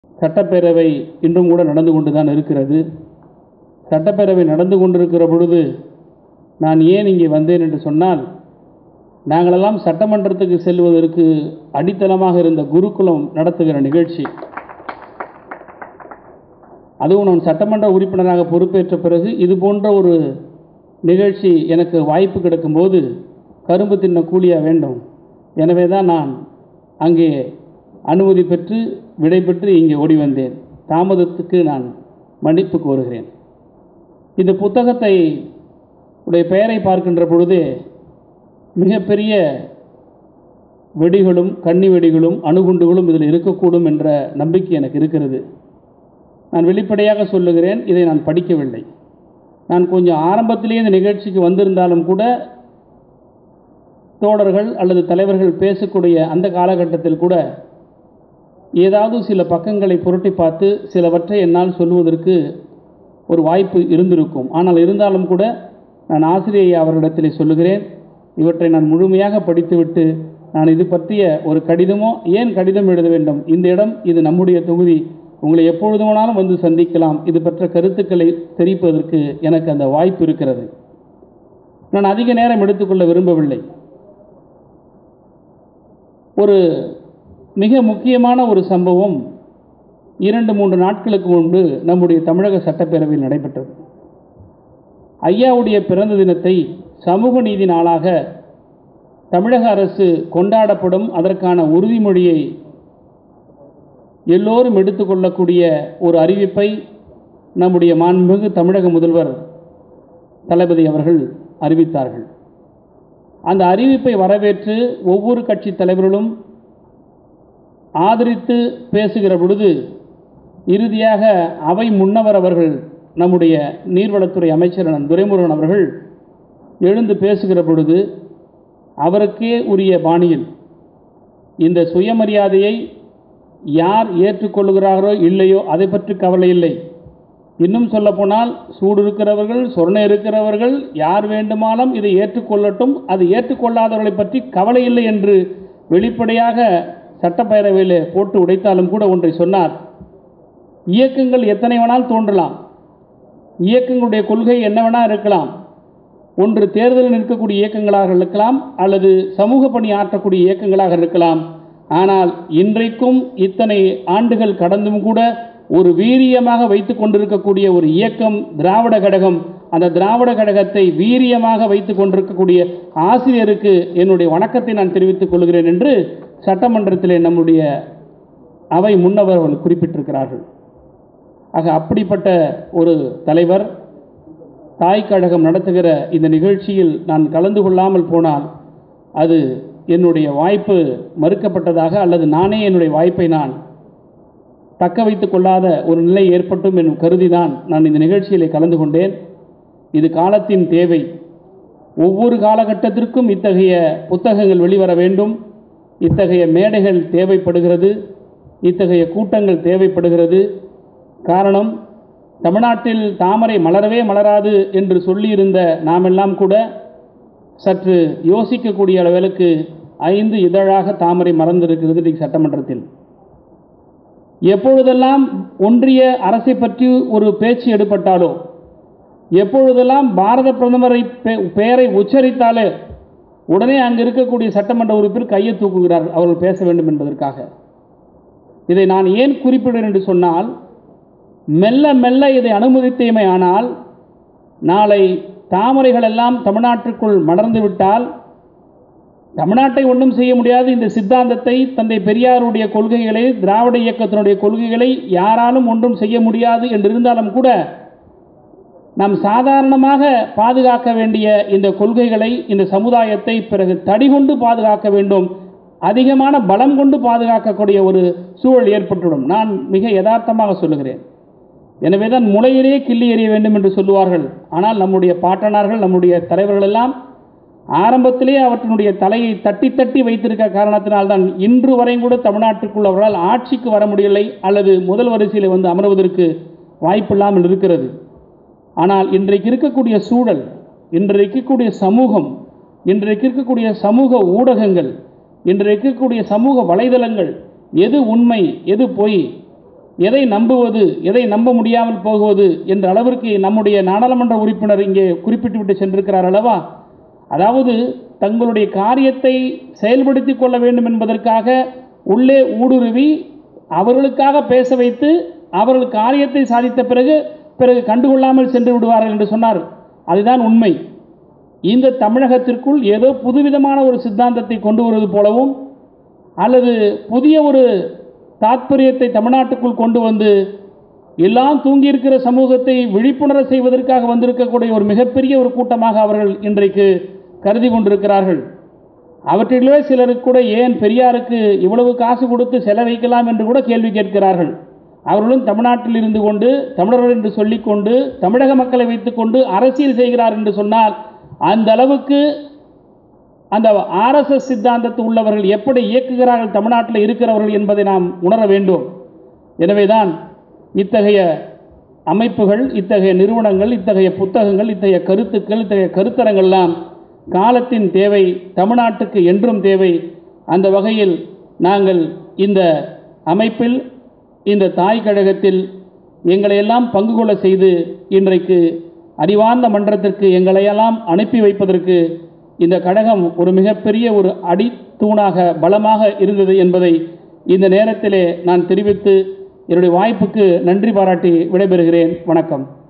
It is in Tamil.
சட்டப்பேரவை இன்றும் கூட நடந்து கொண்டு தான் இருக்கிறது சட்டப்பேரவை நடந்து கொண்டிருக்கிற பொழுது நான் ஏன் இங்கே வந்தேன் என்று சொன்னால் நாங்களெல்லாம் சட்டமன்றத்துக்கு செல்வதற்கு அடித்தளமாக இருந்த குருகுலம் நடத்துகிற நிகழ்ச்சி அதுவும் நான் சட்டமன்ற உறுப்பினராக பொறுப்பேற்ற பிறகு இது போன்ற ஒரு நிகழ்ச்சி எனக்கு வாய்ப்பு கிடைக்கும்போது கரும்பு தின்ன கூலியா வேண்டும் எனவே தான் நான் அங்கே அனுமதி பெற்று விடை பெற்று இங்கே ஓடி வந்தேன் தாமதத்துக்கு நான் மன்னிப்பு கோருகிறேன் இந்த புத்தகத்தை உடைய பெயரை பார்க்கின்ற பொழுதே மிகப்பெரிய வெடிகளும் கன்னி வெடிகளும் அணுகுண்டுகளும் இதில் இருக்கக்கூடும் என்ற நம்பிக்கை எனக்கு இருக்கிறது நான் வெளிப்படையாக சொல்லுகிறேன் இதை நான் படிக்கவில்லை நான் கொஞ்சம் ஆரம்பத்திலேயே இந்த நிகழ்ச்சிக்கு வந்திருந்தாலும் கூட தோழர்கள் அல்லது தலைவர்கள் பேசக்கூடிய அந்த காலகட்டத்தில் கூட ஏதாவது சில பக்கங்களை புரட்டி பார்த்து சிலவற்றை என்னால் சொல்லுவதற்கு ஒரு வாய்ப்பு இருந்திருக்கும் ஆனால் இருந்தாலும் கூட நான் ஆசிரியை அவர்களிடத்தில் சொல்லுகிறேன் இவற்றை நான் முழுமையாக படித்துவிட்டு நான் இது பற்றிய ஒரு கடிதமோ ஏன் கடிதம் எழுத வேண்டும் இந்த இடம் இது நம்முடைய தொகுதி உங்களை எப்பொழுது வேணாலும் வந்து சந்திக்கலாம் இது பற்ற கருத்துக்களை தெரிவிப்பதற்கு எனக்கு அந்த வாய்ப்பு இருக்கிறது நான் அதிக நேரம் எடுத்துக்கொள்ள விரும்பவில்லை ஒரு மிக முக்கியமான ஒரு சம்பவம் இரண்டு மூன்று நாட்களுக்கு முன்பு நம்முடைய தமிழக சட்டப்பேரவையில் நடைபெற்றது ஐயாவுடைய பிறந்த தினத்தை சமூக நீதி நாளாக தமிழக அரசு கொண்டாடப்படும் அதற்கான உறுதிமொழியை எல்லோரும் எடுத்துக்கொள்ளக்கூடிய ஒரு அறிவிப்பை நம்முடைய மாண்புமிகு தமிழக முதல்வர் தளபதி அவர்கள் அறிவித்தார்கள் அந்த அறிவிப்பை வரவேற்று ஒவ்வொரு கட்சி தலைவர்களும் ஆதரித்து பேசுகிற பொழுது இறுதியாக அவை முன்னவர் அவர்கள் நம்முடைய நீர்வளத்துறை அமைச்சர் அண்ணன் துரைமுருகன் அவர்கள் எழுந்து பேசுகிற பொழுது அவருக்கே உரிய பாணியில் இந்த சுயமரியாதையை யார் ஏற்றுக்கொள்கிறாரோ இல்லையோ அதை பற்றி கவலை இல்லை இன்னும் சொல்லப்போனால் சூடு இருக்கிறவர்கள் சொர்ண இருக்கிறவர்கள் யார் வேண்டுமானாலும் இதை ஏற்றுக்கொள்ளட்டும் அது ஏற்றுக்கொள்ளாதவர்களை பற்றி கவலை இல்லை என்று வெளிப்படையாக சட்டப்பேரவையில் போட்டு உடைத்தாலும் கூட ஒன்றை சொன்னார் இயக்கங்கள் எத்தனை வேணால் தோன்றலாம் இயக்கங்களுடைய கொள்கை என்ன வேணால் இருக்கலாம் ஒன்று தேர்தலில் நிற்கக்கூடிய இயக்கங்களாக இருக்கலாம் அல்லது சமூக பணி ஆற்றக்கூடிய இயக்கங்களாக இருக்கலாம் ஆனால் இன்றைக்கும் இத்தனை ஆண்டுகள் கடந்தும் கூட ஒரு வீரியமாக வைத்து கொண்டிருக்கக்கூடிய ஒரு இயக்கம் திராவிட கழகம் அந்த திராவிட கழகத்தை வீரியமாக வைத்து கொண்டிருக்கக்கூடிய ஆசிரியருக்கு என்னுடைய வணக்கத்தை நான் தெரிவித்துக் கொள்கிறேன் என்று சட்டமன்றத்திலே நம்முடைய அவை முன்னவர் அவர்கள் குறிப்பிட்டிருக்கிறார்கள் ஆக அப்படிப்பட்ட ஒரு தலைவர் தாய் கழகம் நடத்துகிற இந்த நிகழ்ச்சியில் நான் கலந்து கொள்ளாமல் போனால் அது என்னுடைய வாய்ப்பு மறுக்கப்பட்டதாக அல்லது நானே என்னுடைய வாய்ப்பை நான் தக்க வைத்துக் கொள்ளாத ஒரு நிலை ஏற்பட்டும் என்னும் கருதிதான் நான் இந்த நிகழ்ச்சியிலே கலந்து கொண்டேன் இது காலத்தின் தேவை ஒவ்வொரு காலகட்டத்திற்கும் இத்தகைய புத்தகங்கள் வெளிவர வேண்டும் இத்தகைய மேடைகள் தேவைப்படுகிறது இத்தகைய கூட்டங்கள் தேவைப்படுகிறது காரணம் தமிழ்நாட்டில் தாமரை மலரவே மலராது என்று சொல்லியிருந்த நாமெல்லாம் கூட சற்று யோசிக்கக்கூடிய அளவுக்கு ஐந்து இதழாக தாமரை மறந்திருக்கிறது இன்றைக்கு சட்டமன்றத்தில் எப்பொழுதெல்லாம் ஒன்றிய அரசை பற்றி ஒரு பேச்சு எடுப்பட்டாலோ எப்பொழுதெல்லாம் பாரத பிரதமரை பெயரை உச்சரித்தாலே உடனே அங்கு இருக்கக்கூடிய சட்டமன்ற உறுப்பினர் கையை தூக்குகிறார் அவர்கள் பேச வேண்டும் என்பதற்காக இதை நான் ஏன் குறிப்பிடுகிறேன் என்று சொன்னால் மெல்ல மெல்ல இதை அனுமதித்தேமே ஆனால் நாளை தாமரைகள் எல்லாம் தமிழ்நாட்டிற்குள் மலர்ந்து விட்டால் தமிழ்நாட்டை ஒன்றும் செய்ய முடியாது இந்த சித்தாந்தத்தை தந்தை பெரியாருடைய கொள்கைகளை திராவிட இயக்கத்தினுடைய கொள்கைகளை யாராலும் ஒன்றும் செய்ய முடியாது என்று இருந்தாலும் கூட நாம் சாதாரணமாக பாதுகாக்க வேண்டிய இந்த கொள்கைகளை இந்த சமுதாயத்தை பிறகு தடிகொண்டு பாதுகாக்க வேண்டும் அதிகமான பலம் கொண்டு பாதுகாக்கக்கூடிய ஒரு சூழல் ஏற்பட்டுவிடும் நான் மிக யதார்த்தமாக சொல்லுகிறேன் எனவே தான் முளையிலே கிள்ளி எறிய வேண்டும் என்று சொல்லுவார்கள் ஆனால் நம்முடைய பாட்டனார்கள் நம்முடைய தலைவர்கள் எல்லாம் ஆரம்பத்திலே அவற்றினுடைய தலையை தட்டி தட்டி வைத்திருக்க காரணத்தினால்தான் இன்று வரையும் கூட தமிழ்நாட்டுக்குள் அவர்களால் ஆட்சிக்கு வர முடியலை அல்லது முதல் வரிசையில் வந்து அமர்வதற்கு வாய்ப்பில்லாமல் இருக்கிறது ஆனால் இன்றைக்கு இருக்கக்கூடிய சூழல் இன்றைக்கு இருக்கக்கூடிய சமூகம் இன்றைக்கு இருக்கக்கூடிய சமூக ஊடகங்கள் இன்றைக்கு இருக்கக்கூடிய சமூக வலைதளங்கள் எது உண்மை எது பொய் எதை நம்புவது எதை நம்ப முடியாமல் போகுவது என்ற அளவிற்கு நம்முடைய நாடாளுமன்ற உறுப்பினர் இங்கே குறிப்பிட்டுவிட்டு சென்றிருக்கிறார் அல்லவா அதாவது தங்களுடைய காரியத்தை செயல்படுத்தி கொள்ள வேண்டும் என்பதற்காக உள்ளே ஊடுருவி அவர்களுக்காக பேச வைத்து அவர்கள் காரியத்தை சாதித்த பிறகு பிறகு கண்டுகொள்ளாமல் சென்று விடுவார்கள் என்று சொன்னார் அதுதான் உண்மை இந்த தமிழகத்திற்குள் ஏதோ புதுவிதமான ஒரு சித்தாந்தத்தை கொண்டு வருவது போலவும் அல்லது புதிய ஒரு தாத்பரியத்தை தமிழ்நாட்டுக்குள் கொண்டு வந்து எல்லாம் தூங்கியிருக்கிற சமூகத்தை விழிப்புணர செய்வதற்காக வந்திருக்கக்கூடிய ஒரு மிகப்பெரிய ஒரு கூட்டமாக அவர்கள் இன்றைக்கு கருதி கொண்டிருக்கிறார்கள் அவற்றிலே சிலருக்கு கூட ஏன் பெரியாருக்கு இவ்வளவு காசு கொடுத்து செலவைக்கலாம் என்று கூட கேள்வி கேட்கிறார்கள் அவர்களும் தமிழ்நாட்டில் இருந்து கொண்டு தமிழர்கள் என்று சொல்லிக்கொண்டு தமிழக மக்களை வைத்துக்கொண்டு அரசியல் செய்கிறார் என்று சொன்னால் அந்த அளவுக்கு அந்த ஆர்எஸ்எஸ் சித்தாந்தத்தில் உள்ளவர்கள் எப்படி இயக்குகிறார்கள் தமிழ்நாட்டில் இருக்கிறவர்கள் என்பதை நாம் உணர வேண்டும் எனவேதான் இத்தகைய அமைப்புகள் இத்தகைய நிறுவனங்கள் இத்தகைய புத்தகங்கள் இத்தகைய கருத்துக்கள் இத்தகைய கருத்தரங்கள்லாம் காலத்தின் தேவை தமிழ்நாட்டுக்கு என்றும் தேவை அந்த வகையில் நாங்கள் இந்த அமைப்பில் இந்த தாய் கழகத்தில் எங்களையெல்லாம் பங்கு கொள்ள செய்து இன்றைக்கு அறிவார்ந்த மன்றத்திற்கு எங்களையெல்லாம் அனுப்பி வைப்பதற்கு இந்த கழகம் ஒரு மிகப்பெரிய ஒரு அடித்தூணாக பலமாக இருந்தது என்பதை இந்த நேரத்திலே நான் தெரிவித்து என்னுடைய வாய்ப்புக்கு நன்றி பாராட்டி விடைபெறுகிறேன் வணக்கம்